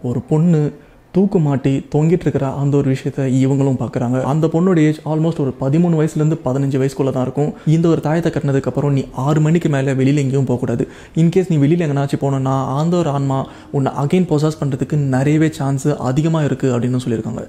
ஒரு பொண்ணு தூக்கு மாட்டி தொங்கிட்டு இருக்கிற அந்த ஒரு விஷயத்த இவங்களும் பார்க்குறாங்க அந்த பொண்ணோட ஏஜ் ஆல்மோஸ்ட் ஒரு பதிமூணு வயசுலேருந்து பதினஞ்சு வயசுக்குள்ள தான் இருக்கும் இந்த ஒரு தாயத்தை கட்டினதுக்கப்புறம் நீ ஆறு மணிக்கு மேலே வெளியில் எங்கேயும் போகக்கூடாது இன்கேஸ் நீ வெளியில் எங்கேனாச்சும் போனோன்னா அந்த ஒரு ஆன்மா உன்னை அகைன் பொசாஸ் பண்ணுறதுக்கு நிறையவே சான்ஸ் அதிகமாக இருக்குது அப்படின்னு சொல்லியிருக்காங்க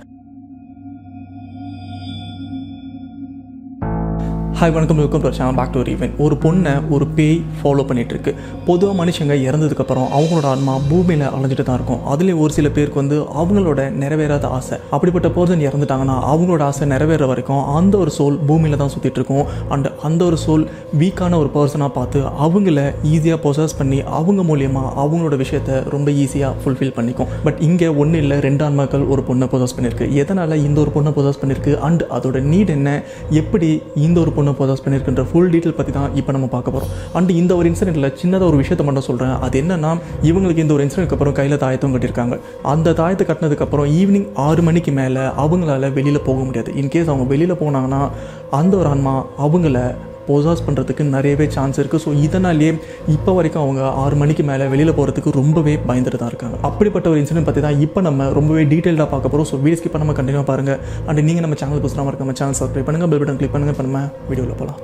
ஹாய் வணக்கம் welcome to channel back to event ஒரு பொண்ணை ஒரு பேய் ஃபாலோ பண்ணிட்டு இருக்கு பொதுவாக மனுஷங்க இறந்ததுக்கப்புறம் அவங்களோட ஆன்மா பூமியில் அலைஞ்சிட்டு தான் இருக்கும் அதுலேயும் ஒரு சில பேருக்கு வந்து அவங்களோட நிறைவேறாத ஆசை அப்படிப்பட்ட பர்சன் இறந்துட்டாங்கன்னா அவங்களோட ஆசை நிறைவேற வரைக்கும் அந்த ஒரு சோல் பூமியில் தான் சுற்றிட்டு இருக்கும் அண்ட் அந்த ஒரு சோல் வீக்கான ஒரு பர்சனாக பார்த்து அவங்கள ஈஸியாக பொசஸ் பண்ணி அவங்க மூலியமாக அவங்களோட விஷயத்த ரொம்ப ஈஸியாக ஃபுல்ஃபில் பண்ணிக்கும் பட் இங்கே ஒன்றும் இல்லை ரெண்டு ஆன்மாக்கள் ஒரு பொண்ணை பொசஸ் பண்ணியிருக்கு எதனால் இந்த ஒரு பொண்ணை பொசஸ் பண்ணியிருக்கு அண்ட் அதோட நீட் என்ன எப்படி இந்த ஒரு பொண்ணை பொசஸ் பண்ணியிருக்குன்ற ஃபுல் டீட்டெயில் பற்றி தான் இப்போ நம்ம பார்க்க போகிறோம் அண்ட் இந்த ஒரு இன்சிடென்ட்டில் சின்னதாக ஒரு விஷயத்தை மட்டும் சொல்கிறேன் அது என்னன்னா இவங்களுக்கு இந்த ஒரு இன்சிடென்ட்க்கு அப்புறம் கையில் தாயத்தும் கட்டியிருக்காங்க அந்த தாயத்தை கட்டினதுக்கப்புறம் ஈவினிங் ஆறு மணிக்கு மேலே அவங்களால வெளியில் போக முடியாது இன்கேஸ் அவங்க வெளியில் போனாங்கன்னா அந்த ஒரு ஆன்மா அவங்கள பொசாஸ் பண்ணுறதுக்கு நிறையவே சான்ஸ் இருக்குது ஸோ இதனாலேயே இப்போ வரைக்கும் அவங்க ஆறு மணிக்கு மேலே வெளியில் போகிறதுக்கு ரொம்பவே பயந்துட்டு தான் இருக்காங்க அப்படிப்பட்ட ஒரு இன்சிடென்ட் பற்றி தான் இப்போ நம்ம ரொம்பவே டீட்டெயிலாக பார்க்க போகிறோம் ஸோ வீடியோ ஸ்கிப் பண்ணாமல் கண்டினியூ பாருங்கள் அண்ட் நீங்கள் நம்ம சேனல் புதுசாக இருக்க நம்ம சேனல் சப்ஸ்கிரைப் பண்ணுங்கள் பெல் பட்டன் கிளிக் பண்ணுங்கள் இப்போ நம்ம வீடியோவில் போகலாம்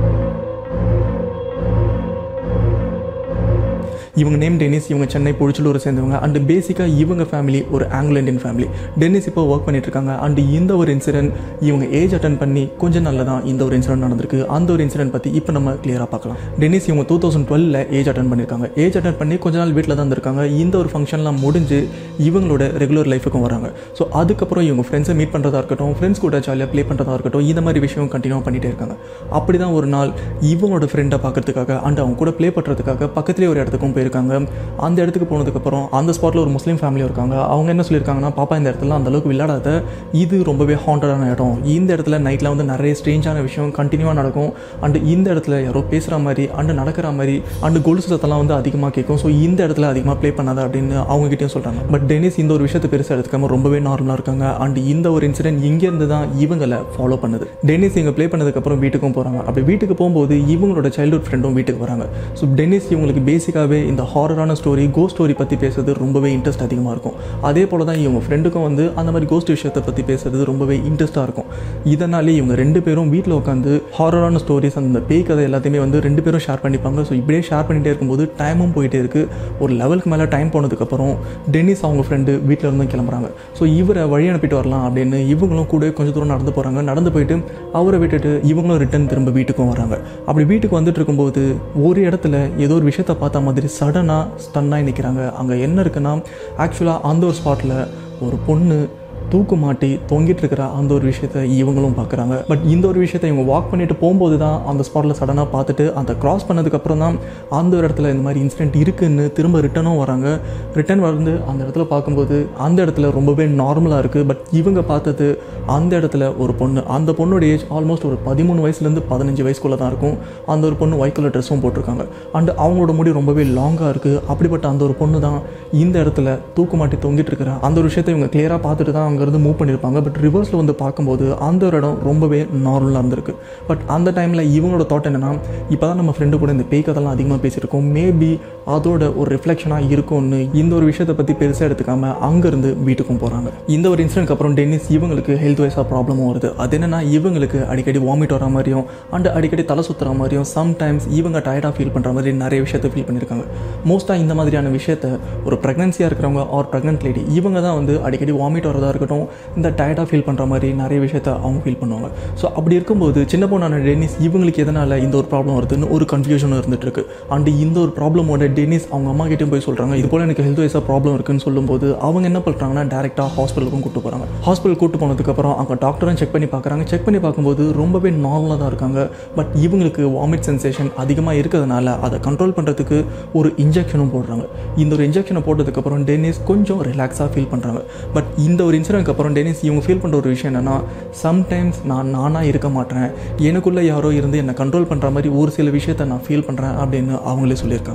இவங்க நேம் டென்னிஸ் இவங்க சென்னை பொழிச்சலூரை சேர்ந்தவங்க அண்ட் பேசிக்காக இவங்க ஃபேமிலி ஒரு ஆங்கிலோ இந்தியன் ஃபேமிலி டென்னிஸ் இப்போ ஒர்க் பண்ணிட்டு இருக்காங்க அண்ட் இந்த ஒரு இன்சிடென்ட் இவங்க ஏஜ் அட்டன் பண்ணி கொஞ்சம் நல்லதான் இந்த ஒரு இன்சிடென்ட் நடந்திருக்கு அந்த ஒரு இன்சிடென்ட் பற்றி இப்போ நம்ம கிளியராக பார்க்கலாம் டென்னிஸ் இவங்க டூ தௌசண்ட் டுவெல்ல ஏஜ் அட்டன் பண்ணியிருக்காங்க ஏஜ் அட்டன் பண்ணி கொஞ்ச நாள் வீட்டில் தான் இருந்திருக்காங்க இந்த ஒரு ஃபங்க்ஷன்லாம் முடிஞ்சு இவங்களோட ரெகுலர் லைஃபுக்கும் வராங்க ஸோ அதுக்கப்புறம் இவங்க ஃப்ரெண்ட்ஸை மீட் பண்ணுறதா இருக்கட்டும் ஃப்ரெண்ட்ஸ் கூட ஜாலியாக ப்ளே பண்ணுறதா இருக்கட்டும் இந்த மாதிரி விஷயம் கண்டினியூ பண்ணிகிட்டே இருக்காங்க அப்படி தான் ஒரு நாள் இவங்களோட ஃப்ரெண்டை பார்க்கறதுக்காக அண்ட் அவங்க கூட ப்ளே பண்ணுறதுக்காக பக்கத்துலேயே ஒரு இடத்துக்கும் போயிருக்காங்க அந்த இடத்துக்கு போனதுக்கப்புறம் அந்த ஸ்பாட்டில் ஒரு முஸ்லீம் ஃபேமிலி இருக்காங்க அவங்க என்ன சொல்லியிருக்காங்கன்னா பாப்பா இந்த இடத்துல அந்த அளவுக்கு விளையாடாத இது ரொம்பவே ஹாண்டடான இடம் இந்த இடத்துல நைட்டில் வந்து நிறைய ஸ்ட்ரேஞ்சான விஷயம் கண்டினியூவாக நடக்கும் அண்ட் இந்த இடத்துல யாரோ பேசுகிற மாதிரி அண்டு நடக்கிற மாதிரி அண்டு கொலுசு சத்தெல்லாம் வந்து அதிகமாக கேட்கும் ஸோ இந்த இடத்துல அதிகமாக ப்ளே பண்ணாத அப்படின்னு அவங்ககிட்டயும் சொல்கிறாங்க பட் டெனிஸ் இந்த ஒரு விஷயத்தை பெருசாக எடுத்துக்காம ரொம்பவே நார்மலாக இருக்காங்க அண்ட் இந்த ஒரு இன்சிடென்ட் இங்கேருந்து தான் இவங்களை ஃபாலோ பண்ணுது டெனிஸ் இங்கே ப்ளே பண்ணதுக்கப்புறம் வீட்டுக்கும் போகிறாங்க அப்படி வீட்டுக்கு போகும்போது இவங்களோட சைல்ட்ஹுட் ஃப்ரெண்டும் வீட்டுக்கு வராங்க ஸோ டெனிஸ் இவங்களுக்கு பேசிக்காகவே இந்த ஹாரரான ஸ்டோரி கோ ஸ்டோரி பற்றி பேசுறது ரொம்பவே இன்ட்ரெஸ்ட் அதிகமாக இருக்கும் அதே போல் தான் இவங்க ஃப்ரெண்டுக்கும் வந்து அந்த மாதிரி கோஸ்ட் விஷயத்தை பற்றி பேசுறது ரொம்பவே இன்ட்ரெஸ்ட்டாக இருக்கும் இதனாலே இவங்க ரெண்டு பேரும் வீட்டில் உட்காந்து ஹாரரான ஸ்டோரிஸ் அந்த பேய் கதை எல்லாத்தையுமே வந்து ரெண்டு பேரும் ஷேர் பண்ணிப்பாங்க ஸோ இப்படியே ஷேர் பண்ணிகிட்டே இருக்கும்போது டைமும் போயிட்டே இருக்குது ஒரு லெவலுக்கு மேலே டைம் போனதுக்கப்புறம் டென்னிஸ் அவங்க ஃப்ரெண்டு வீட்டில் இருந்து கிளம்புறாங்க ஸோ இவரை வழி அனுப்பிட்டு வரலாம் அப்படின்னு இவங்களும் கூட கொஞ்சம் தூரம் நடந்து போகிறாங்க நடந்து போயிட்டு அவரை விட்டுட்டு இவங்களும் ரிட்டன் திரும்ப வீட்டுக்கும் வராங்க அப்படி வீட்டுக்கு வந்துட்டு இருக்கும்போது ஒரு இடத்துல ஏதோ ஒரு விஷயத்தை பார்த்த மாதிரி சடனாக ஸ்டன்னாகி நிற்கிறாங்க அங்கே என்ன இருக்குன்னா ஆக்சுவலாக அந்த ஒரு ஸ்பாட்டில் ஒரு பொண்ணு தூக்கு மாட்டி தொங்கிட்டு இருக்கிற அந்த ஒரு விஷயத்த இவங்களும் பார்க்குறாங்க பட் இந்த ஒரு விஷயத்தை இவங்க வாக் பண்ணிட்டு போகும்போது தான் அந்த ஸ்பாட்டில் சடனாக பார்த்துட்டு அந்த கிராஸ் பண்ணதுக்கப்புறம் தான் அந்த ஒரு இடத்துல இந்த மாதிரி இன்சிடென்ட் இருக்குன்னு திரும்ப ரிட்டனும் வராங்க ரிட்டன் வந்து அந்த இடத்துல பார்க்கும்போது அந்த இடத்துல ரொம்பவே நார்மலாக இருக்குது பட் இவங்க பார்த்தது அந்த இடத்துல ஒரு பொண்ணு அந்த பொண்ணோட ஏஜ் ஆல்மோஸ்ட் ஒரு பதிமூணு வயசுலேருந்து பதினஞ்சு வயசுக்குள்ளே தான் இருக்கும் அந்த ஒரு பொண்ணு ஒயிட் கலர் ட்ரெஸ்ஸும் போட்டிருக்காங்க அண்ட் அவங்களோட முடி ரொம்பவே லாங்காக இருக்குது அப்படிப்பட்ட அந்த ஒரு பொண்ணு தான் இந்த இடத்துல தூக்கு மாட்டி தொங்கிட்டு இருக்கிற அந்த ஒரு விஷயத்தை இவங்க கிளியராக பார்த்துட்டு தான் அங்கேருந்து மூவ் பண்ணியிருப்பாங்க பட் ரிவர்ஸில் வந்து பார்க்கும்போது அந்த ஒரு இடம் ரொம்பவே நார்மலாக இருந்திருக்கு பட் அந்த டைமில் இவங்களோட தாட் என்னென்னா இப்போ தான் நம்ம ஃப்ரெண்டு கூட இந்த பேய் கதெல்லாம் அதிகமாக பேசியிருக்கோம் மேபி அதோட ஒரு ரிஃப்ளெக்ஷனாக இருக்கும்னு இந்த ஒரு விஷயத்தை பற்றி பெருசாக எடுத்துக்காம அங்கேருந்து வீட்டுக்கும் போகிறாங்க இந்த ஒரு இன்சிடென்ட்க்கு அப்புறம் டென்னிஸ் இவங்களுக்கு ஹெல்த் வைஸாக ப்ராப்ளமும் வருது அது என்னென்னா இவங்களுக்கு அடிக்கடி வாமிட் வர மாதிரியும் அண்ட் அடிக்கடி தலை சுற்றுற மாதிரியும் சம்டைம்ஸ் இவங்க டயர்டாக ஃபீல் பண்ணுற மாதிரி நிறைய விஷயத்தை ஃபீல் பண்ணியிருக்காங்க மோஸ்ட்டாக இந்த மாதிரியான விஷயத்த ஒரு ப்ரெக்னன்சியாக இருக்கிறவங்க ஆர் ப்ரெக்னென்ட் லேடி இவங்க தான் வந்து அடிக்கடி வாமிட் வரதா இருக்கட்டும் இந்த டயர்டாக ஃபீல் பண்ணுற மாதிரி நிறைய விஷயத்த அவங்க ஃபீல் பண்ணுவாங்க ஸோ அப்படி இருக்கும்போது சின்ன பொண்ணான டென்னிஸ் இவங்களுக்கு எதனால் இந்த ஒரு ப்ராப்ளம் வருதுன்னு ஒரு கன்ஃபியூஷனும் இருந்துட்டு இருக்கு அண்ட் இந்த ஒரு ப்ராப்ளமோட டென்னிஸ் அவங்க அம்மா கிட்டேயும் போய் சொல்கிறாங்க இது போல் எனக்கு ஹெல்த் வைஸாக ப்ராப்ளம் இருக்குன்னு சொல்லும்போது அவங்க என்ன பண்ணுறாங்கன்னா டேரெக்டாக ஹாஸ்பிட்டலுக்கும் கூட்டு போகிறாங்க ஹாஸ்பிட்டல் கூட்டு போனதுக்கப்புறம் அவங்க டாக்டரும் செக் பண்ணி பார்க்குறாங்க செக் பண்ணி பார்க்கும்போது ரொம்பவே நார்மலாக தான் இருக்காங்க பட் இவங்களுக்கு வாமிட் சென்சேஷன் அதிகமாக இருக்கிறதுனால அதை கண்ட்ரோல் பண்ணுறதுக்கு ஒரு இன்ஜெக்ஷனும் போடுறாங்க இந்த ஒரு இன்ஜெக்ஷனை போட்டதுக்கப்புறம் டென்னிஸ் கொஞ்சம் ரிலாக்ஸாக ஃபீல் பண்ணுறாங்க பட் இந்த ஒரு இன்சிடென்ட்க்கு அப்புறம் டென்னிஸ் இவங்க ஃபீல் பண்ணுற ஒரு விஷயம் என்னென்னா சம்டைம்ஸ் நான் நானாக இருக்க மாட்டேன் எனக்குள்ளே யாரோ இருந்து என்னை கண்ட்ரோல் பண்ணுற மாதிரி ஒரு சில விஷயத்த நான் ஃபீல் பண்ணுறேன் அப்படின்னு அவங்களே சொல்லியிருக்காங்க இப்படியே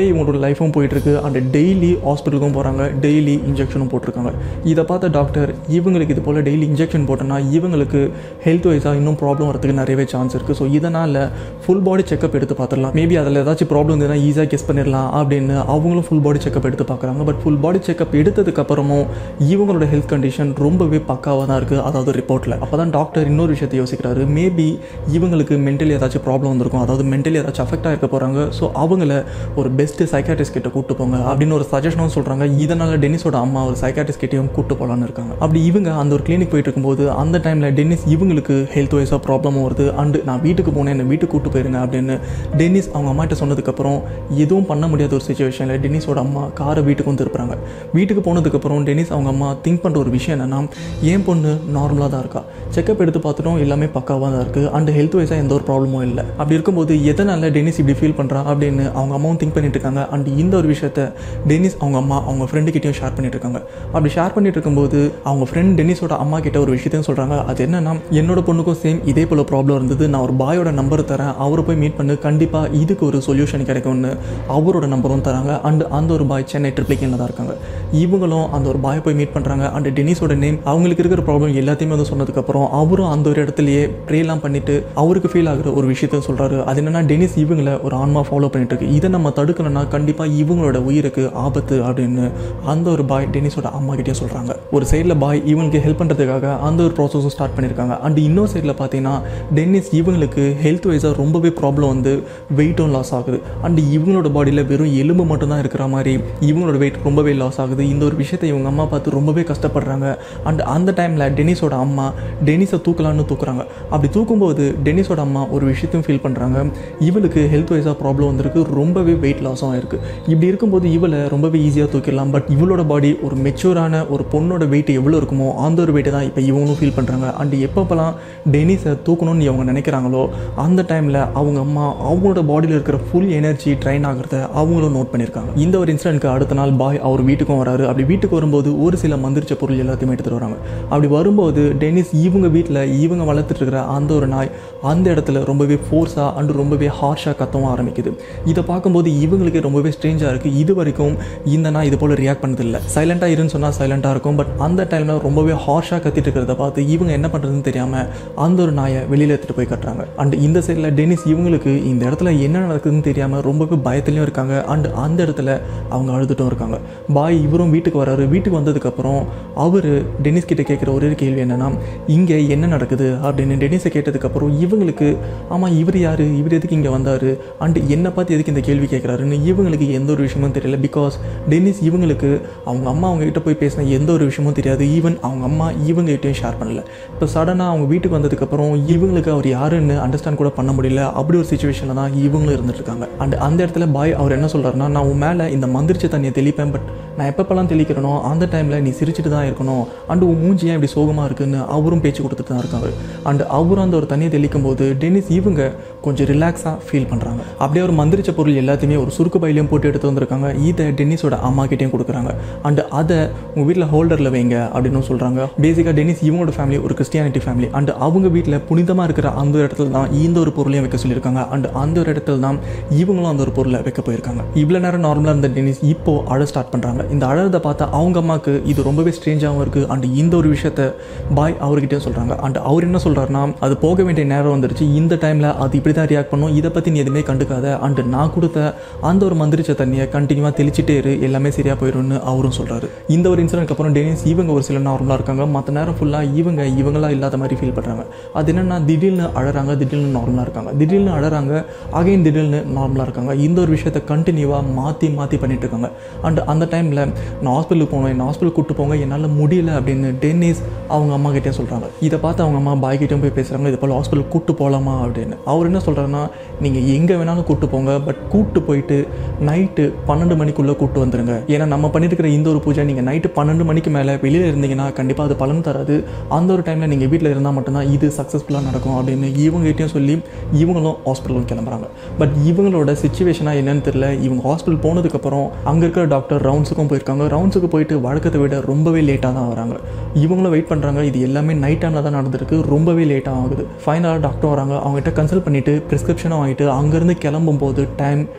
இவங்களோட லைஃப்பும் போயிட்டுருக்கு அண்ட் டெய்லி ஹாஸ்பிட்டலுக்கும் போகிறாங்க டெய்லி இன்ஜெக்ஷனும் போட்டிருக்காங்க இதை பார்த்த டாக்டர் இவங்களுக்கு இது போல் டெய்லி இன்ஜெக்ஷன் போட்டோன்னா இவங்களுக்கு ஹெல்த் வைஸாக இன்னும் ப்ராப்ளம் வரதுக்கு நிறையவே சான்ஸ் இருக்குது ஸோ இதனால் ஃபுல் பாடி செக்அப் எடுத்து பார்த்துடலாம் மேபி அதில் ஏதாச்சும் ப்ராப்ளம் இருந்ததுன்னா ஈஸியாக கெஸ் பண்ணிடலாம் அப்படின்னு அவங்களும் ஃபுல் பாடி செக்அப் எடுத்து பார்க்குறாங்க பட் ஃபுல் பாடி செக்அப் எடுத்ததுக்கப்புறமும் இவங்களோட ஹெல்த் கண்டிஷன் ரொம்பவே பக்காவாக தான் இருக்குது அதாவது ரிப்போர்ட்டில் அப்போ தான் டாக்டர் இன்னொரு விஷயத்தை யோசிக்கிறாரு மேபி இவங்களுக்கு மென்டலி ஏதாச்சும் ப்ராப்ளம் வந்திருக்கும் அதாவது மென்டலி ஏதாச்சும் அஃபெக்ட் ஆகிருக்க போகிறாங்க ஸோ அவங்கள ஒரு பெஸ்ட்டு சைக்காட்டிஸ்ட் கிட்ட கூட்டு போங்க அப்படின்னு ஒரு சஜஷனும் சொல்கிறாங்க இதனால் டென்னிஸோட அம்மா ஒரு சைக்காட்டிஸ்ட் கிட்டையும் கூட்டு போகலான்னு இருக்காங்க அப்படி இவங்க அந்த ஒரு கிளினிக் போயிட்டு இருக்கும்போது அந்த டைமில் டென்னிஸ் இவங்களுக்கு ஹெல்த் வைஸாக ப்ராப்ளமும் வருது அண்டு நான் வீட்டுக்கு போனேன் என்னை வீட்டுக்கு கூட்டு போயிருங்க அப்படின்னு டென்னிஸ் அவங்க அம்மாட்ட சொன்னதுக்கப்புறம் எதுவும் பண்ண முடியாத ஒரு சுச்சுவேஷனில் டென்னிஸோட அம்மா காரை வீட்டுக்கு வந்து திருப்புறாங்க வீட்டுக்கு போனதுக்கப்புறம் டென்னிஸ் அவங்க அம்மா திங்க் பண்ணுற ஒரு விஷயம் என்னன்னா என் பொண்ணு நார்மலாக தான் இருக்கா செக்அப் எடுத்து பார்த்துட்டோம் எல்லாமே பக்காவாக தான் இருக்குது அண்ட் ஹெல்த் வைஸாக எந்த ஒரு ப்ராப்ளமும் இல்லை அப்படி இருக்கும்போது எதனால் டென்னிஸ் இப்படி ஃபீல் பண்ணுறா அப்படின்னு அவங்க அம்மாவும் திங்க் பண்ணிட்டு இருக்காங்க அண்ட் இந்த ஒரு விஷயத்த டென்னிஸ் அவங்க அம்மா அவங்க ஃப்ரெண்டு கிட்டேயும் ஷேர் பண்ணிட்டு இருக்காங்க அப்படி ஷேர் பண்ணிட்டு இருக்கும்போது அவங்க ஃப்ரெண்ட் டென்னிஸோட அம்மா கிட்ட ஒரு விஷயத்தையும் சொல்கிறாங்க அது என்னன்னா என்னோட பொண்ணுக்கும் சேம் இதே போல் ப்ராப்ளம் இருந்தது நான் ஒரு பாயோட நம்பர் தரேன் அவரை போய் மீட் பண்ணு கண்டிப்பாக இதுக்கு ஒரு சொல்யூஷன் கிடைக்கும்னு அவரோட நம்பரும் தராங்க அண்ட் அந்த ஒரு பாய் சென்னை ட்ரிப்ளிகேனில் தான் இருக்காங்க இவங்களும் அந்த ஒரு பாயை போய் மீட் பண்ணுறாங்க அண்ட் டென்னிஸோட நேம் அவங்களுக்கு இருக்கிற ப்ராப்ளம் எல்லாத்தையுமே வந்து சொன்னதுக்கப்புறம் அவரும் அந்த ஒரு இடத்துலயே ப்ரேலாம் பண்ணிட்டு அவருக்கு ஃபீல் ஆகுற ஒரு விஷயத்த சொல்கிறாரு அது என்னன்னா டென்னிஸ் இவங்களை ஒரு ஆன்மா ஃபாலோ பண்ணிட்டு இருக்கு இதை நம்ம தடுக்கணும்னா கண்டிப்பாக இவங்களோட உயிருக்கு ஆபத்து அப்படின்னு அந்த ஒரு பாய் டென்னிஸோட அம்மா கிட்டே சொல்கிறாங்க ஒரு சைடில் பாய் இவங்களுக்கு ஹெல்ப் பண்ணுறதுக்காக அந்த ஒரு ப்ராசஸும் ஸ்டார்ட் பண்ணியிருக்காங்க அண்ட் இன்னொரு சைடில் பார்த்தீங்கன்னா டென்னிஸ் இவங்களுக்கு ஹெல்த் வைஸாக ரொம்பவே ப்ராப்ளம் வந்து வெயிட்டும் லாஸ் ஆகுது அண்ட் இவங்களோட பாடியில் வெறும் எலும்பு மட்டும்தான் இருக்கிற மாதிரி இவங்களோட வெயிட் ரொம்பவே லாஸ் ஆகுது இந்த ஒரு விஷயத்தை இவங்க அம்மா பார்த்து ரொம்பவே கஷ்டப்படுறாங்க அண்ட் அந்த டைமில் டென்னிஸோட அம்மா டென்னிஸை தூக்கலான்னு தூக்குறாங்க அப்படி தூக்கும்போது டென்னிஸோட அம்மா ஒரு விஷயத்தையும் ஃபீல் பண்ணுறாங்க இவளுக்கு ஹெல்த் வைஸாக ப்ராப்ளம் வந்திருக்கு ரொம்பவே வெயிட் லாஸும் ஆயிருக்கு இப்படி இருக்கும்போது இவளை ரொம்பவே ஈஸியாக தூக்கிடலாம் பட் இவளோட பாடி ஒரு மெச்சூரான ஒரு பொண்ணோட வெயிட் எவ்வளோ இருக்குமோ அந்த ஒரு வெயிட்டை தான் இப்போ இவங்களும் ஃபீல் பண்ணுறாங்க அண்ட் எப்பப்பெல்லாம் டென்னிஸை தூக்கணும்னு அவங்க நினைக்கிறாங்களோ அந்த டைமில் அவங்க அம்மா அவங்களோட பாடியில் இருக்கிற ஃபுல் எனர்ஜி ட்ரைன் ஆகிறத அவங்களும் நோட் பண்ணியிருக்காங்க இந்த ஒரு இன்சிடென்ட்க்கு அடுத்த நாள் பாய் அவர் வீட்டுக்கும் வராரு அப்படி வீட்டுக்கு வரும்போது ஒரு சில மந்திரிச்ச பொருள் எல்லாத்தையுமே எடுத்துகிட்டு வராங்க அப்படி வரும்போது டென்னிஸ் இவங்க வீட்டில் இவங்க வளர்த்துட்டு இருக்கிற அந்த ஒரு நாய் அந்த இடத்துல ரொம்பவே ஃபோர்ஸாக அண்ட் ரொம்பவே ஹார்ஷாக கத்தவும் ஆரம்பிக்குது இதை பார்க்கும்போது இவங்களுக்கு ரொம்பவே ஸ்ட்ரேஞ்சாக இருக்குது இது வரைக்கும் இந்த நாய் இது போல் ரியாக்ட் பண்ணதில்லை சைலண்ட்டாக இருன்னு சொன்னால் சைலண்ட்டாக இருக்கும் பட் அந்த டைமில் ரொம்பவே ஹார்ஷாக கத்திட்டு இருக்கிறத பார்த்து இவங்க என்ன பண்ணுறதுன்னு தெரியாமல் அந்த ஒரு நாயை வெளியில் எடுத்துகிட்டு போய் கட்டுறாங்க அண்ட் இந்த சைடில் டென்னிஸ் இவங்களுக்கு இந்த இடத்துல என்ன நடக்குதுன்னு தெரியாமல் ரொம்பவே பயத்துலையும் இருக்காங்க அண்ட் அந்த இடத்துல அவங்க அழுதுட்டும் இருக்காங்க பாய் இவரும் வீட்டுக்கு வராரு வீட்டுக்கு வந்ததுக்கப்புறம் அவர் டென்னிஸ் கிட்ட கேட்குற ஒரே ஒரு கேள்வி என்னன்னா இங்கே என்ன நடக்குது அப்படின்னு டென்னிஸை கேட்டதுக்கப்புறம் இவங்களுக்கு ஆமாம் இவர் யார் இவர் எதுக்கு இங்கே வந்தார் அண்ட் என்னை பார்த்து எதுக்கு இந்த கேள்வி கேட்குறாருன்னு இவங்களுக்கு எந்த ஒரு விஷயமும் தெரியல பிகாஸ் டென்னிஸ் இவங்களுக்கு அவங்க அம்மா அவங்க கிட்ட போய் பேசின எந்த ஒரு விஷயமும் தெரியாது ஈவன் அவங்க அம்மா இவங்க கிட்டயும் ஷேர் பண்ணல இப்போ சடனாக அவங்க வீட்டுக்கு வந்ததுக்கப்புறம் இவங்களுக்கு அவர் யாருன்னு அண்டர்ஸ்டாண்ட் கூட பண்ண முடியல அப்படி ஒரு சுச்சுவேஷனில் தான் இவங்களும் இருந்துட்டு இருக்காங்க அண்ட் அந்த இடத்துல பாய் அவர் என்ன சொல்கிறாருன்னா நான் உன் மேலே இந்த மந்திரிச்ச தண்ணியை தெளிப்பேன் பட் நான் எப்பப்பெல்லாம் தெளிக்கிறனோ அந்த டைமில் நீ சிரிச்சிட்டு தான் இருக்கணும் அண்ட் உன் மூஞ்சி ஏன் இப்படி சோகமாக இருக்குன்னு அவரும் பேச்சு கொடுத்துட்டு தான் இருக்காரு அண்ட் அவரும் அந்த ஒரு தண்ணியை தெளிக்கும் போது டென்னிஸ் இவங்க கொஞ்சம் ரிலாக்ஸாக ஃபீல் பண்ணுறாங்க அப்படியே ஒரு மந்திரிச்ச பொருள் எல்லாத்தையுமே ஒரு சுருக்கு பையிலையும் போட்டு எடுத்து வந்திருக்காங்க இதை டென்னிஸோட அம்மா கிட்டேயும் கொடுக்குறாங்க அண்ட் அதை உங்கள் வீட்டில் ஹோல்டரில் வைங்க அப்படின்னு சொல்கிறாங்க பேசிக்காக டென்னிஸ் இவங்களோட ஃபேமிலி ஒரு கிறிஸ்டியானிட்டி ஃபேமிலி அண்ட் அவங்க வீட்டில் புனிதமாக இருக்கிற அந்த ஒரு இடத்துல தான் இந்த ஒரு பொருளையும் வைக்க சொல்லியிருக்காங்க அண்ட் அந்த ஒரு இடத்துல தான் இவங்களும் அந்த ஒரு பொருளை வைக்க போயிருக்காங்க இவ்வளோ நேரம் நார்மலாக இருந்த டென்னிஸ் இப்போ அழ ஸ்டார்ட் பண்ணுறாங்க இந்த அழறதை பார்த்தா அவங்க அம்மாவுக்கு இது ரொம்பவே ஸ்ட்ரேஞ்சாகவும் இருக்குது அண்ட் இந்த ஒரு விஷயத்த பாய் அவர்கிட்டயும் சொல்கிறாங்க அண்ட் அவர் என்ன சொல்கிறாருன்னா அது போக வேண்டிய நேரம் வந்துருச்சு இந்த டைமில் அது இப்படி தான் ரியாக்ட் பண்ணும் இதை பற்றி நீ எதுவுமே கண்டுக்காத அண்ட் நான் கொடுத்த அந்த ஒரு மந்திரிச்ச தண்ணியை கண்டினியூவாக தெளிச்சிட்டே இரு எல்லாமே சரியாக போயிடும்னு அவரும் சொல்கிறாரு இந்த ஒரு இன்சிடென்ட்க்கு அப்புறம் டெனிஸ் இவங்க ஒரு சில நார்மலாக இருக்காங்க மற்ற நேரம் ஃபுல்லாக இவங்க இவங்களா இல்லாத மாதிரி ஃபீல் பண்ணுறாங்க அது என்னென்னா திடீர்னு அழறாங்க திடீர்னு நார்மலாக இருக்காங்க திடீர்னு அழறாங்க அகைன் திடீர்னு நார்மலாக இருக்காங்க இந்த ஒரு விஷயத்தை கண்டினியூவாக மாற்றி மாற்றி பண்ணிட்டு இருக்காங்க அண்ட் அந்த டைமில் நான் ஹாஸ்பிட்டலுக்கு போகணும் என்ன ஹாஸ்பிட்டல் கூட்டு போங்க என்னால் முடியல அப்படின்னு டென்னிஸ் அவங்க அம்மா கிட்டே சொல்கிறாங்க இதை பார்த்து அவங்க அம்மா பாய் கிட்டேயும் போய் பேசுகிறாங்க இது போல் ஹாஸ்பிட்டல் கூட்டு போகலாமா அப்படின்னு அவர் என்ன சொல்கிறாருன்னா நீங்கள் எங்கே வேணாலும் கூட்டு போங்க பட் கூட்டு போயிட்டு நைட்டு பன்னெண்டு மணிக்குள்ளே கூட்டு வந்துருங்க ஏன்னா நம்ம பண்ணியிருக்கிற இந்த ஒரு பூஜை நீங்கள் நைட்டு பன்னெண்டு மணிக்கு மேலே வெளியில் இருந்தீங்கன்னா கண்டிப்பாக அது பலன் தராது அந்த ஒரு டைமில் நீங்கள் வீட்டில் இருந்தால் மட்டும்தான் இது சக்ஸஸ்ஃபுல்லாக நடக்கும் அப்படின்னு இவங்ககிட்டயும் சொல்லி இவங்களும் ஹாஸ்பிட்டலுக்கு கிளம்புறாங்க பட் இவங்களோட சுச்சுவேஷனாக என்னன்னு தெரியல இவங்க ஹாஸ்பிட்டல் போனதுக்கப்புறம் அங்கே இருக்கிற டாக்டர் ரவுண்ட்ஸுக்கும் போயிருக்காங்க ரவுண்ட்ஸுக்கு போயிட்டு வழக்கத்தை விட ரொம்பவே லேட்டாக தான் வராங்க இவங்களும் வெயிட் பண்ணுறாங்க இது எல்லாமே நைட் டைமில் தான் நடந்திருக்கு ரொம்பவே லேட்டாக ஆகுது ஃபைனலாக டாக்டர் வராங்க அவங்ககிட்ட கன்சல்ட் பண்ணிவிட்டு ப்ரிஸ்கிரிப்ஷனை வாங்கிட்டு அங்கேருந்து கிளம்பும்போது time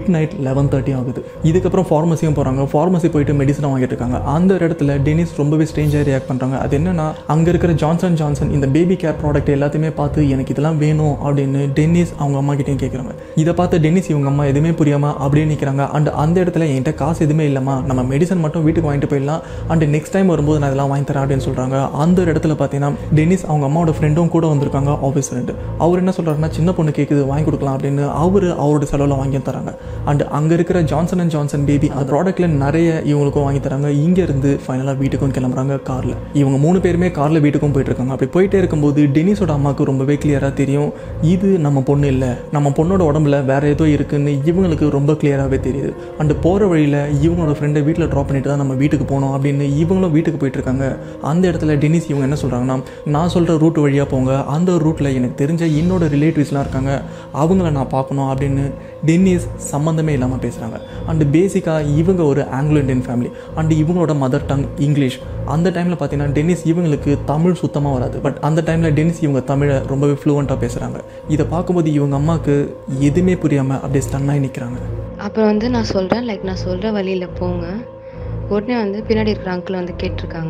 midnight eleven thirty ஆகுது இதுக்கப்புறம் ஃபார்மசியும் போகிறாங்க ஃபார்மசி போயிட்டு மெடிசனை வாங்கிட்டு இருக்காங்க அந்த ஒரு இடத்துல டெனிஸ் ரொம்பவே ஸ்ட்ரேஞ்சாக ரியாக்ட் பண்ணுறாங்க அது என்னன்னா அங்கே இருக்கிற ஜான்சன் ஜான்சன் இந்த பேபி கேர் ப்ராடக்ட் எல்லாத்தையுமே பார்த்து எனக்கு இதெல்லாம் வேணும் அப்படின்னு டென்னிஸ் அவங்க அம்மா கிட்டேயும் கேட்குறாங்க இதை பார்த்து டென்னிஸ் இவங்க அம்மா எதுவுமே புரியாமல் அப்படியே நிற்கிறாங்க அண்ட் அந்த இடத்துல என்கிட்ட காசு எதுவுமே இல்லைம்மா நம்ம மெடிசன் மட்டும் வீட்டுக்கு வாங்கிட்டு போயிடலாம் அண்ட் நெக்ஸ்ட் டைம் வரும்போது நான் இதெல்லாம் வாங்கி தரேன் அப்படின்னு சொல்கிறாங்க அந்த ஒரு இடத்துல பார்த்தீங்கன்னா டென்னிஸ் அவங்க அம்மாவோட ஃப்ரெண்டும் கூட வந்திருக்காங்க ஆஃபீஸ் ஃப்ரெண்டு அவர் என்ன சொல்கிறாருன்னா சின்ன பொண்ணு கேட்குது வாங்கி கொடுக்கலாம் அப்படின்னு அவர் அவரோட செலவில் வாங்கி தராங்க அண்ட் அங்கே இருக்கிற ஜான்சன் அண்ட் ஜான்சன் பேபி அந்த ப்ராடக்ட்டில் நிறைய இவங்களுக்கும் வாங்கி தராங்க இங்கேருந்து ஃபைனலாக வீட்டுக்கும் கிளம்புறாங்க காரில் இவங்க மூணு பேருமே காரில் வீட்டுக்கும் போயிட்டு இருக்காங்க அப்படி போயிட்டே இருக்கும்போது டெனிஸோட அம்மாவுக்கு ரொம்பவே கிளியராக தெரியும் இது நம்ம பொண்ணு இல்லை நம்ம பொண்ணோட உடம்புல வேற ஏதோ இருக்குன்னு இவங்களுக்கு ரொம்ப கிளியராகவே தெரியுது அண்ட் போகிற வழியில் இவங்களோட ஃப்ரெண்டை வீட்டில் ட்ராப் பண்ணிட்டு தான் நம்ம வீட்டுக்கு போனோம் அப்படின்னு இவங்களும் வீட்டுக்கு போயிட்டு இருக்காங்க அந்த இடத்துல டெனிஸ் இவங்க என்ன சொல்கிறாங்கன்னா நான் சொல்கிற ரூட் வழியாக போங்க அந்த ரூட்டில் எனக்கு தெரிஞ்ச என்னோட ரிலேட்டிவ்ஸ்லாம் இருக்காங்க அவங்கள நான் பார்க்கணும் அப்படின்னு டென்னிஸ் சம்மந்தமே இல்லாமல் பேசுகிறாங்க அண்டு பேசிக்காக இவங்க ஒரு ஆங்கிலோ இண்டியன் ஃபேமிலி அண்டு இவங்களோட மதர் டங் இங்கிலீஷ் அந்த டைமில் பார்த்தீங்கன்னா டென்னிஸ் இவங்களுக்கு தமிழ் சுத்தமாக வராது பட் அந்த டைமில் டென்னிஸ் இவங்க தமிழை ரொம்பவே ஃப்ளூவெண்ட்டாக பேசுகிறாங்க இதை பார்க்கும்போது இவங்க அம்மாவுக்கு எதுவுமே புரியாமல் அப்படியே ஸ்டன்னாகி நிற்கிறாங்க அப்புறம் வந்து நான் சொல்கிறேன் லைக் நான் சொல்கிற வழியில் போங்க உடனே வந்து பின்னாடி இருக்கிற அங்கிள் வந்து கேட்டிருக்காங்க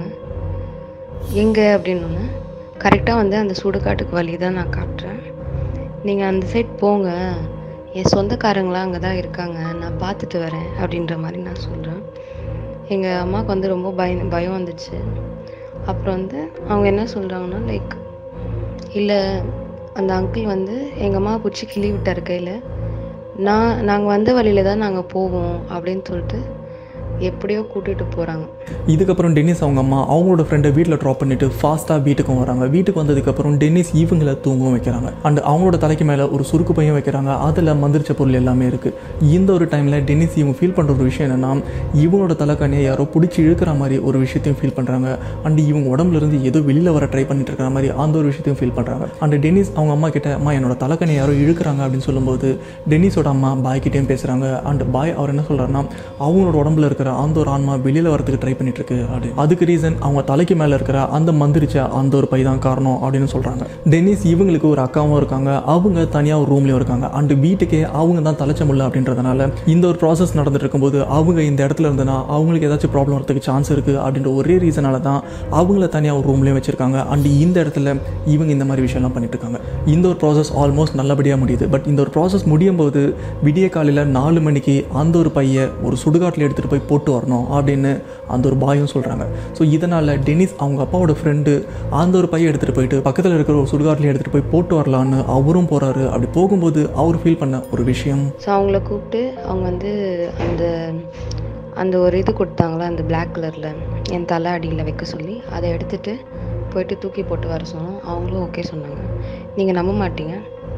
எங்கே அப்படின்னு கரெக்டாக வந்து அந்த சுடுகாட்டுக்கு வழி தான் நான் காட்டுறேன் நீங்கள் அந்த சைட் போங்க என் சொந்தக்காரங்களாம் அங்கே தான் இருக்காங்க நான் பார்த்துட்டு வரேன் அப்படின்ற மாதிரி நான் சொல்கிறேன் எங்கள் அம்மாவுக்கு வந்து ரொம்ப பயம் பயம் வந்துச்சு அப்புறம் வந்து அவங்க என்ன சொல்கிறாங்கன்னா லைக் இல்லை அந்த அங்கிள் வந்து எங்கள் அம்மா பிடிச்சி கிள்ளி விட்டார் கையில் நான் நாங்கள் வந்த வழியில் தான் நாங்கள் போவோம் அப்படின்னு சொல்லிட்டு எப்படியோ கூட்டிகிட்டு போகிறாங்க இதுக்கப்புறம் டென்னிஸ் அவங்க அம்மா அவங்களோட ஃப்ரெண்டை வீட்டில் ட்ராப் பண்ணிட்டு ஃபாஸ்ட்டாக வீட்டுக்கும் வராங்க வீட்டுக்கு வந்ததுக்கப்புறம் டென்னிஸ் இவங்களை தூங்கவும் வைக்கிறாங்க அண்ட் அவங்களோட தலைக்கு மேலே ஒரு சுருக்கு பையும் வைக்கிறாங்க அதில் மந்திரிச்ச பொருள் எல்லாமே இருக்குது இந்த ஒரு டைமில் டென்னிஸ் இவங்க ஃபீல் பண்ணுற ஒரு விஷயம் என்னென்னா இவங்களோட தலைக்காணியை யாரோ பிடிச்சி இழுக்கிற மாதிரி ஒரு விஷயத்தையும் ஃபீல் பண்ணுறாங்க அண்ட் இவங்க உடம்புல இருந்து ஏதோ வெளியில் வர ட்ரை பண்ணிட்டு இருக்கிற மாதிரி அந்த ஒரு விஷயத்தையும் ஃபீல் பண்ணுறாங்க அண்ட் டென்னிஸ் அவங்க அம்மா கிட்ட அம்மா என்னோட தலைக்கணியை யாரோ இழுக்கிறாங்க அப்படின்னு சொல்லும்போது டென்னிஸோட அம்மா பாய் கிட்டேயும் பேசுகிறாங்க அண்ட் பாய் அவர் என்ன சொல்கிறாருன்னா அவங்களோட உடம்புல இருக்கிற அந்த ஒரு ஆன்மா வெளியில் வரதுக்கு ட்ரை பண்ணிட்டு இருக்கு அப்படி அதுக்கு ரீசன் அவங்க தலைக்கு மேலே இருக்கிற அந்த மந்திரிச்ச அந்த ஒரு பை தான் காரணம் அப்படின்னு சொல்கிறாங்க டென்னிஸ் இவங்களுக்கு ஒரு அக்காவும் இருக்காங்க அவங்க தனியாக ஒரு ரூம்லேயும் இருக்காங்க அண்ட் வீட்டுக்கே அவங்க தான் தலைச்ச முடியல அப்படின்றதுனால இந்த ஒரு ப்ராசஸ் நடந்துட்டு இருக்கும்போது அவங்க இந்த இடத்துல இருந்தனா அவங்களுக்கு ஏதாச்சும் ப்ராப்ளம் வரதுக்கு சான்ஸ் இருக்குது அப்படின்ற ஒரே ரீசனால தான் அவங்கள தனியாக ஒரு ரூம்லேயும் வச்சிருக்காங்க அண்ட் இந்த இடத்துல இவங்க இந்த மாதிரி விஷயம்லாம் பண்ணிட்டு இருக்காங்க இந்த ஒரு ப்ராசஸ் ஆல்மோஸ்ட் நல்லபடியாக முடியுது பட் இந்த ஒரு ப்ராசஸ் முடியும் போது விடிய காலையில் நாலு மணிக்கு அந்த ஒரு பையை ஒரு சுடுகாட்டில் எடுத்துகிட்டு போய் போட்டு வரணும் அப்படின்னு அந்த ஒரு பாயும் சொல்கிறாங்க ஸோ இதனால் டெனிஸ் அவங்க அப்பாவோட ஃப்ரெண்டு அந்த ஒரு பையை எடுத்துகிட்டு போயிட்டு பக்கத்தில் இருக்கிற ஒரு சுடுகாட்டில் எடுத்துகிட்டு போய் போட்டு வரலான்னு அவரும் போகிறாரு அப்படி போகும்போது அவர் ஃபீல் பண்ண ஒரு விஷயம் ஸோ அவங்கள கூப்பிட்டு அவங்க வந்து அந்த அந்த ஒரு இது கொடுத்தாங்களா அந்த Black கலரில் என் தலை அடியில் வைக்க சொல்லி அதை எடுத்துட்டு போயிட்டு தூக்கி போட்டு வர சொன்னோம் அவங்களும் ஓகே சொன்னாங்க நீங்கள் நம்ப மாட்டீங்க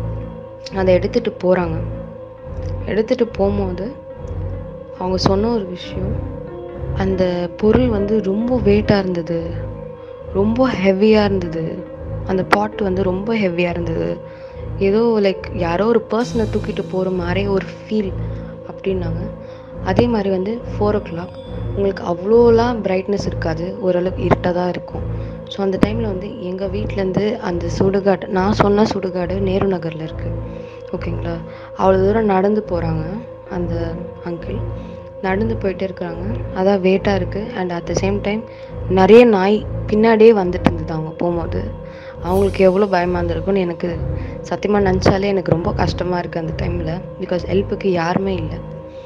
அதை எடுத்துகிட்டு போகிறாங்க எடுத்துகிட்டு போகும்போது அவங்க சொன்ன ஒரு விஷயம் அந்த பொருள் வந்து ரொம்ப வெயிட்டாக இருந்தது ரொம்ப ஹெவியாக இருந்தது அந்த பாட் வந்து ரொம்ப ஹெவியாக இருந்தது ஏதோ லைக் யாரோ ஒரு பர்சனை தூக்கிட்டு போகிற மாதிரி ஒரு ஃபீல் அப்படின்னாங்க அதே மாதிரி வந்து ஃபோர் ஓ கிளாக் உங்களுக்கு அவ்வளோலாம் பிரைட்னஸ் இருக்காது ஓரளவுக்கு இருட்டாக தான் இருக்கும் ஸோ அந்த டைமில் வந்து எங்கள் வீட்டிலேருந்து அந்த சுடுகாடு நான் சொன்ன சுடுகாடு நேரு நகரில் இருக்குது ஓகேங்களா அவ்வளோ தூரம் நடந்து போகிறாங்க அந்த அங்கிள் நடந்து போயிட்டே இருக்கிறாங்க அதான் வெயிட்டாக இருக்குது and at the same time நிறைய நாய் பின்னாடியே வந்துட்டு இருந்தது அவங்க போகும்போது அவங்களுக்கு எவ்வளோ பயமாக இருந்திருக்கும்னு எனக்கு சத்தியமாக நினச்சாலே எனக்கு ரொம்ப கஷ்டமாக இருக்குது அந்த டைமில் பிகாஸ் ஹெல்ப்புக்கு யாருமே இல்லை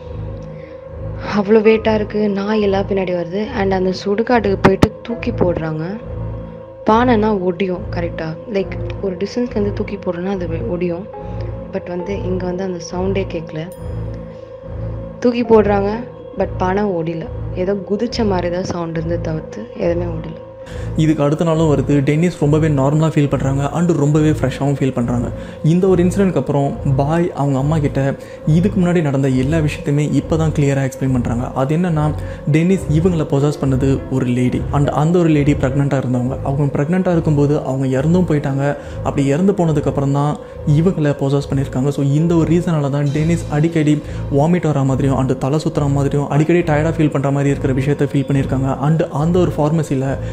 அவ்வளோ வெயிட்டாக இருக்குது நாய் எல்லாம் பின்னாடி வருது அண்ட் அந்த சுடுகாட்டுக்கு போயிட்டு தூக்கி போடுறாங்க பானைனா ஒடியும் கரெக்டாக லைக் ஒரு டிஸ்டன்ஸ்லேருந்து தூக்கி போடுறோன்னா அது வெ- ஒடியும் பட் வந்து இங்கே வந்து அந்த சவுண்டே கேட்கல தூக்கி போடுறாங்க பட் பானை ஓடில ஏதோ குதிச்ச மாதிரி தான் சவுண்ட் இருந்து தவிர்த்து எதுவுமே ஓடல இதுக்கு அடுத்த நாளும் வருது டென்னிஸ் ரொம்பவே நார்மலாக ஃபீல் பண்ணுறாங்க அண்டு ரொம்பவே ஃப்ரெஷ்ஷாகவும் ஃபீல் பண்ணுறாங்க இந்த ஒரு இன்சிடென்ட்க்கு அப்புறம் பாய் அவங்க அம்மா கிட்ட இதுக்கு முன்னாடி நடந்த எல்லா விஷயத்தையுமே இப்போ தான் கிளியராக எக்ஸ்பிளைன் பண்ணுறாங்க அது என்னன்னா டென்னிஸ் இவங்களை பொசஸ் பண்ணது ஒரு லேடி அண்ட் அந்த ஒரு லேடி ப்ரெக்னெண்ட்டாக இருந்தவங்க அவங்க ப்ரெக்னெண்ட்டாக இருக்கும்போது அவங்க இறந்தும் போயிட்டாங்க அப்படி இறந்து போனதுக்கப்புறம் தான் இவங்களை பொசஸ் பண்ணியிருக்காங்க ஸோ இந்த ஒரு ரீசனால தான் டென்னிஸ் அடிக்கடி வாமிட் வர மாதிரியும் அண்டு தலை சுற்றுற மாதிரியும் அடிக்கடி டயர்டாக ஃபீல் பண்ணுற மாதிரி இருக்கிற விஷயத்தை ஃபீல் பண்ணியிருக்காங்க அண்டு அந்த ஒரு ஃபார்மசியில் பேபி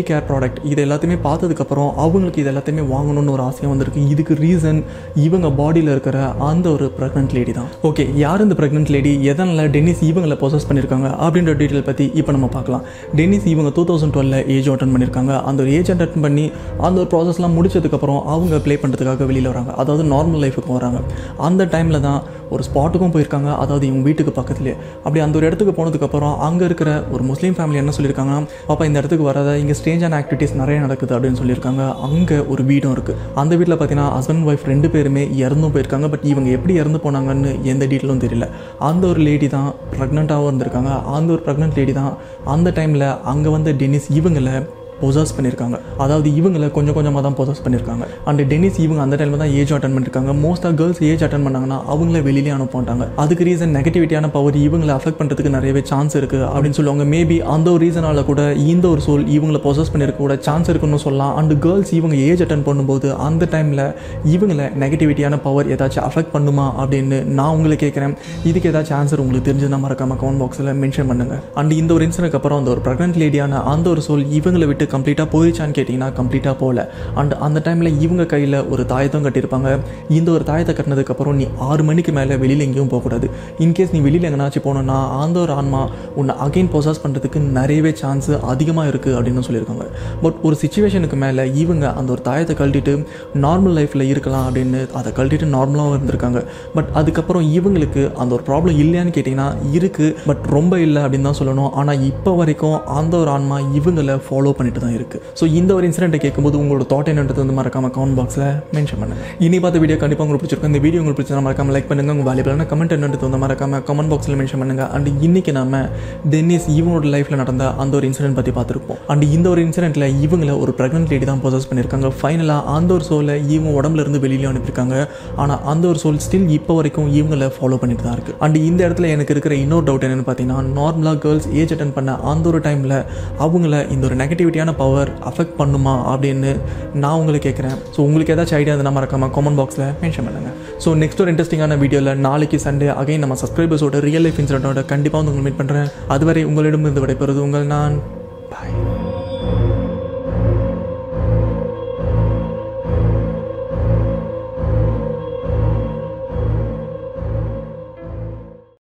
கேர் ப்ராடக்ட் இது எல்லாத்தையுமே பார்த்ததுக்கப்புறம் அவங்களுக்கு இது எல்லாத்தையுமே வாங்கணும்னு ஒரு ஆசையாக வந்திருக்கு இதுக்கு ரீசன் இவங்க பாடியில் இருக்கிற அந்த ஒரு ப்ரெக்னென்ட் லேடி தான் ஓகே யார் இந்த ப்ரெக்னென்ட் லேடி எதனால் டென்னிஸ் இவங்களை பொசஸ் பண்ணியிருக்காங்க அப்படின்ற டீட்டெயில் பற்றி இப்போ நம்ம பார்க்கலாம் டென்னிஸ் இவங்க டூ தௌசண்ட் டுவெல்ல ஏஜ் அட்டன் பண்ணியிருக்காங்க அந்த ஒரு ஏஜ் அட்டன் பண்ணி அந்த ஒரு ப்ராசஸ்லாம் முடிச்சதுக்கப்புறம் அவங்க ப்ளே பண்ணுறதுக்காக வெளியில் வராங்க அதாவது நார்மல் லைஃபுக்கு வராங்க அந்த டைமில் தான் ஒரு ஸ்பாட்டுக்கும் போயிருக்காங்க அதாவது இவங்க வீட்டுக்கு பக்கத்துலேயே அப்படி அந்த ஒரு இடத்துக்கு போனதுக்கப்புறம் அங்கே இருக்கிற ஒரு முஸ்லீம் ஃபேமிலி என்ன சொல்லியிருக்காங்கன்னா பாப்பா இந்த இடத்துக்கு வராத இங்கே ஸ்டேஞ்சான ஆக்டிவிட்டீஸ் நிறைய நடக்குது அப்படின்னு சொல்லியிருக்காங்க அங்கே ஒரு வீடும் இருக்குது அந்த வீட்டில் பார்த்தீங்கன்னா ஹஸ்பண்ட் ஒய்ஃப் ரெண்டு பேருமே இறந்தும் போயிருக்காங்க பட் இவங்க எப்படி இறந்து போனாங்கன்னு எந்த டீட்டெயிலும் தெரியல அந்த ஒரு லேடி தான் ப்ரெக்னெண்ட்டாகவும் இருந்திருக்காங்க அந்த ஒரு ப்ரெக்னென்ட் லேடி தான் அந்த டைமில் அங்கே வந்த டென்னிஸ் இவங்களை பொசஸ் பண்ணியிருக்காங்க அதாவது இவங்களை கொஞ்சம் கொஞ்சமாக தான் பொசஸ் பண்ணியிருக்காங்க அண்ட் டென்னிஸ் இவங்க அந்த டைமில் தான் ஏஜ் அட்டன் பண்ணியிருக்காங்க மோஸ்ட்டாக கேர்ள்ஸ் ஏஜ் அட்டன் பண்ணாங்கன்னா அவங்கள வெளியிலே அனுப்ப மாட்டாங்க அதுக்கு ரீசன் நெகட்டிவிட்டியான பவர் இவங்களை அஃபெக்ட் பண்ணுறதுக்கு நிறையவே சான்ஸ் இருக்குது அப்படின்னு சொல்லுவாங்க மேபி அந்த ஒரு ரீசனால கூட இந்த ஒரு சோல் இவங்களை பொசஸ் பண்ணியிருக்க கூட சான்ஸ் இருக்குன்னு சொல்லலாம் அண்ட் கேர்ள்ஸ் இவங்க ஏஜ் அட்டன் பண்ணும்போது அந்த டைமில் இவங்களை நெகட்டிவிட்டியான பவர் ஏதாச்சும் அஃபெக்ட் பண்ணுமா அப்படின்னு நான் உங்களை கேட்குறேன் இதுக்கு ஏதாச்சும் ஆன்சர் உங்களுக்கு தெரிஞ்சதுன்னா மறக்காம கமெண்ட் பாக்ஸில் மென்ஷன் பண்ணுங்க அண்ட் இந்த ஒரு இன்சிடென்ட்க்கு அப்புறம் அந்த ஒரு ப்ரெக்னென்ட் லேடியான அந்த ஒரு சோல் இவங்களை விட்டு கம்ப்ளீட்டாக போயிடுச்சான்னு கேட்டிங்கன்னா கம்ப்ளீட்டாக போகல அண்ட் அந்த டைமில் இவங்க கையில் ஒரு தாயத்தம் கட்டியிருப்பாங்க இந்த ஒரு தாயத்தை கட்டினதுக்கப்புறம் நீ ஆறு மணிக்கு மேலே வெளியில் எங்கேயும் போகக்கூடாது இன்கேஸ் நீ வெளியில் எங்கேனாச்சும் போனோன்னா அந்த ஒரு ஆன்மா உன்னை அகைன் பொசாஸ் பண்ணுறதுக்கு நிறையவே சான்ஸ் அதிகமாக இருக்குது அப்படின்னு சொல்லியிருக்காங்க பட் ஒரு சுச்சுவேஷனுக்கு மேலே இவங்க அந்த ஒரு தாயத்தை கழட்டிட்டு நார்மல் லைஃப்பில் இருக்கலாம் அப்படின்னு அதை கழட்டிட்டு நார்மலாகவும் இருந்திருக்காங்க பட் அதுக்கப்புறம் இவங்களுக்கு அந்த ஒரு ப்ராப்ளம் இல்லையான்னு கேட்டிங்கன்னா இருக்குது பட் ரொம்ப இல்லை அப்படின்னு தான் சொல்லணும் ஆனால் இப்போ வரைக்கும் அந்த ஒரு ஆன்மா இவங்களை ஃபாலோ பண்ணிட்டு தான் இருக்குது ஸோ இந்த ஒரு இன்சிடென்ட்டை கேட்கும்போது உங்களோட தாட் என்னன்றது வந்து மறக்காம கமெண்ட் பாக்ஸில் மென்ஷன் பண்ணுங்க இனி பார்த்த வீடியோ கண்டிப்பாக உங்களுக்கு பிடிச்சிருக்கும் இந்த வீடியோ உங்களுக்கு பிடிச்சா மறக்காம லைக் பண்ணுங்க உங்கள் வேலையிலான கமெண்ட் என்னன்றது வந்து மறக்காம கமெண்ட் பாக்ஸில் மென்ஷன் பண்ணுங்க அண்ட் இன்னைக்கு நாம டென்னிஸ் இவனோட லைஃப்பில் நடந்த அந்த ஒரு இன்சிடென்ட் பற்றி பார்த்துருப்போம் அண்ட் இந்த ஒரு இன்சிடென்ட்டில் இவங்கள ஒரு ப்ரெக்னென்ட் லேடி தான் பொசஸ் பண்ணியிருக்காங்க ஃபைனலாக அந்த ஒரு சோலை இவங்க உடம்புல இருந்து வெளியில அனுப்பியிருக்காங்க ஆனால் அந்த ஒரு சோல் ஸ்டில் இப்போ வரைக்கும் இவங்களை ஃபாலோ பண்ணிட்டு தான் இருக்கு அண்ட் இந்த இடத்துல எனக்கு இருக்கிற இன்னொரு டவுட் என்னன்னு பார்த்தீங்கன்னா நார்மலாக கேர்ள்ஸ் ஏஜ் அட்டன் பண்ண அந்த ஒரு டைமில் அவங்கள இந்த ஒரு நெகட்டிவிட்டியான பவர் அஃபெக்ட் பண்ணுமா அப்படின்னு நான் உங்களை கேட்குறேன் ஸோ உங்களுக்கு ஏதாச்சும் ஐடியா இருந்தால் மறக்காம கமெண்ட் பாக்ஸில் மென்ஷன் பண்ணுங்கள் ஸோ நெக்ஸ்ட் ஒரு இன்ட்ரெஸ்டிங்கான வீடியோவில் நாளைக்கு சண்டே அகைன் நம்ம சப்ஸ்கிரைபர்ஸோட ரியல் லைஃப் இன்சிடென்ட்டோட கண்டிப்பாக வந்து உங்களை மீட் பண்ணுறேன் அதுவரை உங்களிடம் இருந்து விடைபெறுவது உங்கள் நான்